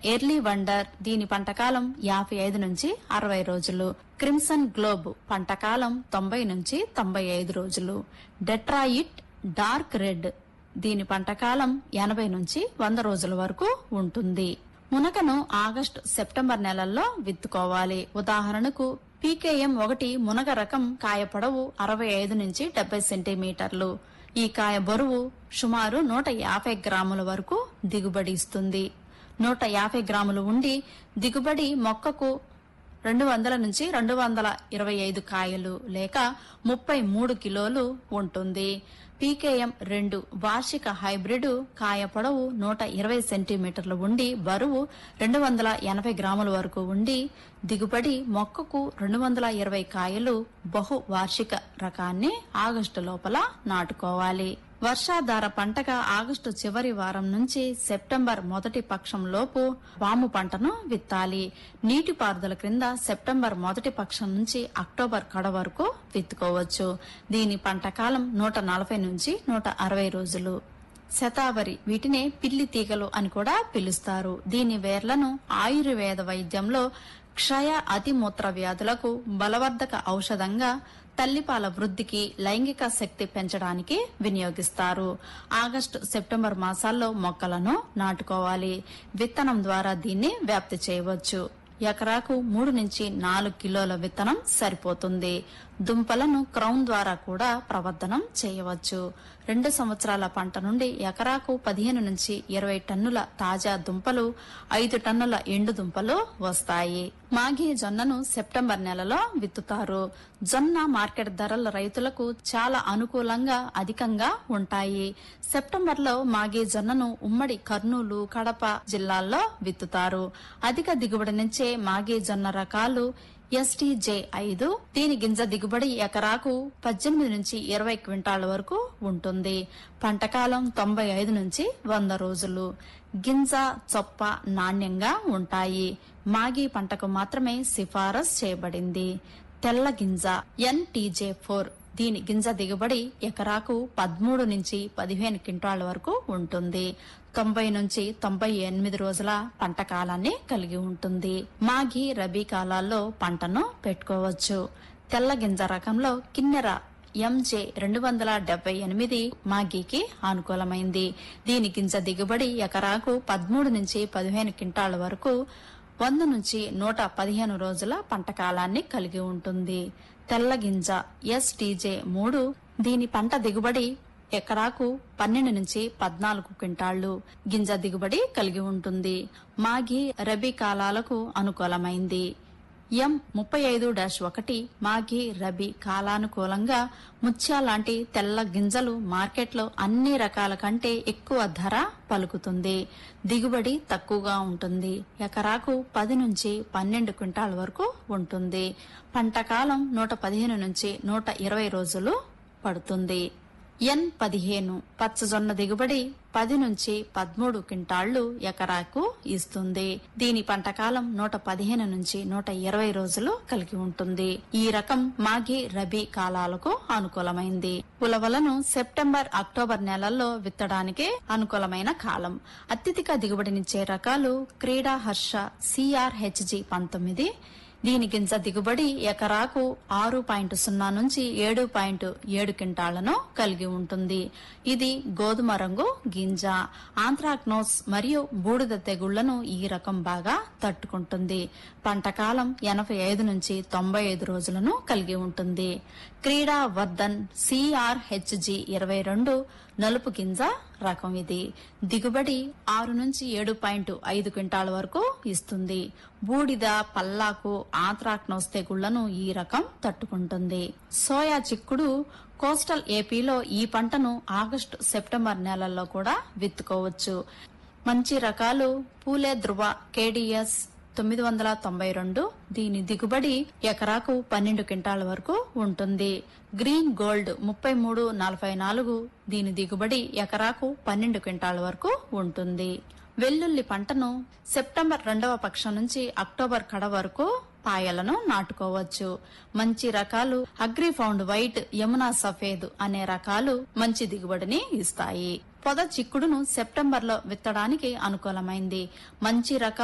early wonder దీని పంటకాలం యాభై ఐదు నుంచి అరవై రోజులు క్రిమ్సన్ గ్లోబ్ పంటకాలం తొంభై నుంచి తొంభై ఐదు రోజులు డెట్రాయిట్ డార్క్ రెడ్ దీని పంటకాలం ఎనభై నుంచి వంద రోజుల వరకు ఉంటుంది మునగను ఆగస్టు సెప్టెంబర్ నెలల్లో విత్తుకోవాలి ఉదాహరణకు పీకేఎం ఒకటి మునగ రకం కాయ పొడవు అరవై ఐదు నుంచి డెబ్బై సెంటీమీటర్లు ఈ కాయ బరువు సుమారు నూట యాభై గ్రాముల వరకు దిగుబడి ఇస్తుంది నూట యాభై గ్రాములు ఉండి దిగుబడి మొక్కకు రెండు వందల నుంచి రెండు వందల ఇరవై ఐదు కాయలు లేక ముప్పై మూడు కిలోలు ఉంటుంది పీకేఎం రెండు వార్షిక హైబ్రిడ్ కాయ పొడవు నూట ఇరవై సెంటీమీటర్లు ఉండి బరువు రెండు వందల ఎనభై గ్రాముల వరకు ఉండి దిగుబడి మొక్కకు రెండు వందల ఇరవై కాయలు బహు వార్షిక రకాన్ని ఆగస్టు లోపల నాటుకోవాలి వర్షాధార పంటగా ఆగస్టు చివరి వారం నుంచి సెప్టెంబర్ మొదటి పక్షం లోపు వాము పంటను విత్తాలి నీటిపారుదల క్రింద సెప్టెంబర్ మొదటి పక్షం నుంచి అక్టోబర్ కడ వరకు విత్తుకోవచ్చు దీని పంట కాలం నూట నలభై నుంచి నూట అరవై రోజులు శతావరి వీటినే పిల్లి తీగలు అని కూడా పిలుస్తారు దీని వేర్లను ఆయుర్వేద వైద్యంలో క్షయ అతిమూత్ర వ్యాధులకు బలవర్ధక ఔషధంగా తల్లిపాల వృద్ధికి లైంగిక శక్తి పెంచడానికి వినియోగిస్తారు ఆగస్టు సెప్టెంబర్ మాసాల్లో మొక్కలను నాటుకోవాలి విత్తనం ద్వారా దీన్ని వ్యాప్తి చేయవచ్చు ఎకరాకు మూడు నుంచి నాలుగు కిలోల విత్తనం సరిపోతుంది దుంపలను క్రౌన్ ద్వారా కూడా ప్రవర్ధనం చేయవచ్చు రెండు సంవత్సరాల పంట నుండి ఎకరాకు పదిహేను నుంచి ఇరవై టన్నుల తాజా దుంపలు ఐదు టన్నుల ఎండు దుంపలు వస్తాయి మాగి జొన్నను సెప్టెంబర్ నెలలో విత్తుతారు జొన్న మార్కెట్ ధరలు రైతులకు చాలా అనుకూలంగా అధికంగా ఉంటాయి సెప్టెంబర్ లో మాగి జొన్నను ఉమ్మడి కర్నూలు కడప జిల్లాల్లో విత్తుతారు అధిక దిగుబడినిచ్చే మాగి జొన్న రకాలు ఎస్టీజే ఐదు దీని గింజ దిగుబడి ఎకరాకు పద్దెనిమిది నుంచి ఇరవై క్వింటాల వరకు ఉంటుంది పంటకాలం తొంభై ఐదు నుంచి వంద రోజులు గింజ చొప్ప నాణ్యంగా ఉంటాయి మాగి పంటకు మాత్రమే సిఫారసు చేయబడింది తెల్ల గింజ ఎన్టీజే ఫోర్ దీని గింజ దిగుబడి ఎకరాకు పదమూడు నుంచి పదిహేను క్వింటాల వరకు ఉంటుంది తొంభై నుంచి తొంభై ఎనిమిది రోజుల పంట కాలాన్ని కలిగి ఉంటుంది మాగి రబీ కాలాల్లో పంటను పెట్టుకోవచ్చు తెల్ల గింజ రకంలో కిన్నెర ఎంజే రెండు వందల డెబ్బై ఎనిమిది మాగీకి అనుకూలమైంది దీని గింజ దిగుబడి ఎకరాకు పదమూడు నుంచి పదిహేను క్వింటాల వరకు వంద నుంచి నూట పదిహేను రోజుల పంట కాలాన్ని కలిగి ఉంటుంది తెల్ల గింజ ఎస్టీజే మూడు దీని పంట దిగుబడి ఎకరాకు పన్నెండు నుంచి పద్నాలుగు క్వింటాళ్లు గింజ దిగుబడి కలిగి ఉంటుంది మాగి రబీ కాలాలకు అనుకూలమైంది ఎం ముప్పై ఐదు డాష్ ఒకటి మాగి రబీ కాలానుకూలంగా ముత్యా లాంటి తెల్ల గింజలు మార్కెట్లో అన్ని రకాల కంటే ఎక్కువ ధర పలుకుతుంది దిగుబడి తక్కువగా ఉంటుంది ఎకరాకు పది నుంచి పన్నెండు క్వింటాల వరకు ఉంటుంది పంట కాలం నూట పదిహేను నుంచి నూట ఇరవై రోజులు పడుతుంది ఎన్ పదిహేను పచ్చజొన్న దిగుబడి పది నుంచి పదమూడు క్వింటాళ్లు ఎకరాకు ఇస్తుంది దీని పంటకాలం నూట పదిహేను నుంచి నూట ఇరవై రోజులు కలిగి ఉంటుంది ఈ రకం మాగి రబీ కాలాలకు అనుకూలమైంది ఉలవలను సెప్టెంబర్ అక్టోబర్ నెలల్లో విత్తడానికి అనుకూలమైన కాలం అత్యధిక దిగుబడినిచ్చే రకాలు క్రీడా హర్ష సిఆర్హెచ్జి పంతొమ్మిది దీని గింజ దిగుబడి ఎకరాకు ఆరు పాయింట్ సున్నా నుంచి ఏడు పాయింట్ ఏడు క్వింటాళ్లను కలిగి ఉంటుంది ఇది గోధుమ రంగు గింజ ఆంథ్రాక్నోస్ మరియు బూడిద తెగుళ్లను ఈ రకం బాగా తట్టుకుంటుంది పంటకాలం ఎనభై ఐదు నుంచి తొంభై ఐదు రోజులను కలిగి ఉంటుంది క్రీడా వర్ధన్ సిఆర్హెచ్జి ఇరవై రెండు నలుపు గింజ రకం ఇది దిగుబడి ఆరు నుంచి ఏడు పాయింట్ ఐదు క్వింటాల వరకు ఇస్తుంది బూడిద పల్లాకు ఆంత్రాక్నోస్ తెగుళ్లను ఈ రకం తట్టుకుంటుంది సోయా చిక్కుడు కోస్టల్ ఏపీలో ఈ పంటను ఆగస్టు సెప్టెంబర్ నెలల్లో కూడా విత్తుకోవచ్చు మంచి రకాలు పూలే ధృవ కేడిఎస్ తొమ్మిది వందల తొంభై రెండు దీని దిగుబడి ఎకరాకు పన్నెండు క్వింటాల వరకు ఉంటుంది గ్రీన్ గోల్డ్ ముప్పై మూడు నలభై నాలుగు దీని దిగుబడి ఎకరాకు పన్నెండు క్వింటాల వరకు ఉంటుంది వెల్లుల్లి పంటను సెప్టెంబర్ రెండవ పక్షం నుంచి అక్టోబర్ కడ వరకు పాయలను నాటుకోవచ్చు మంచి రకాలు అగ్రిఫౌండ్ వైట్ యమునా సఫేద్ అనే రకాలు మంచి దిగుబడిని ఇస్తాయి పొద చిక్కుడును సెప్టెంబర్ లో విత్తడానికి అనుకూలమైంది మంచి రకాలు